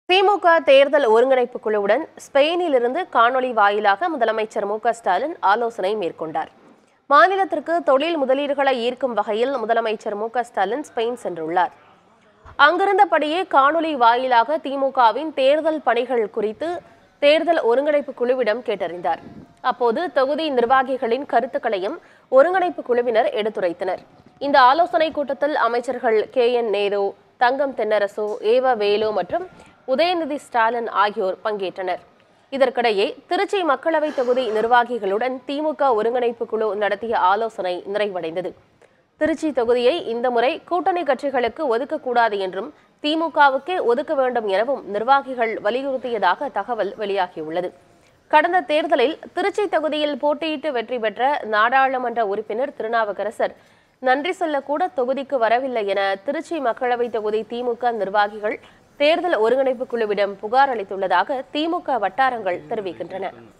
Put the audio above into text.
திமுக தேர்தல் ஒருங்கிணைப்பு குழுவுடன் ஸ்பெயினிலிருந்து காணொலி வாயிலாக முதலமைச்சர் மு க ஸ்டாலின் ஆலோசனை மேற்கொண்டார் மாநிலத்திற்கு தொழில் முதலீடுகளை ஈர்க்கும் வகையில் முதலமைச்சர் மு க ஸ்டாலின் ஸ்பெயின் சென்றுள்ளார் அங்கிருந்தபடியே காணொலி வாயிலாக திமுகவின் தேர்தல் பணிகள் குறித்து தேர்தல் ஒருங்கிணைப்பு குழுவிடம் கேட்டறிந்தார் அப்போது தொகுதி நிர்வாகிகளின் கருத்துக்களையும் ஒருங்கிணைப்பு குழுவினர் எடுத்துரைத்தனர் இந்த ஆலோசனைக் கூட்டத்தில் அமைச்சர்கள் K N Nehru Thangam Thennarasu E V Velu மற்றும் உதயநிதி ஸ்டாலின் ஆகியோர் பங்கேற்றனர் இதற்கிடையே திருச்சி மக்களவை தொகுதி நிர்வாகிகளுடன் திமுக ஒருங்கிணைப்பு குழு நடத்திய ஆலோசனை நிறைவடைந்தது திருச்சி தொகுதியை இந்த முறை கூட்டணி கட்சிகளுக்கு ஒதுக்கக்கூடாது என்றும் திமுகவுக்கே ஒதுக்க வேண்டும் எனவும் நிர்வாகிகள் வலியுறுத்தியதாக தகவல் வெளியாகியுள்ளது கடந்த தேர்தலில் திருச்சி தொகுதியில் போட்டியிட்டு வெற்றி பெற்ற நாடாளுமன்ற உறுப்பினர் திருநாவுக்கரசர் நன்றி சொல்லக்கூட தொகுதிக்கு வரவில்லை என திருச்சி மக்களவை தொகுதி திமுக நிர்வாகிகள் தேர்தல் ஒருங்கிணைப்பு குழுவிடம் புகார் அளித்துள்ளதாக திமுக வட்டாரங்கள் தெரிவிக்கின்றன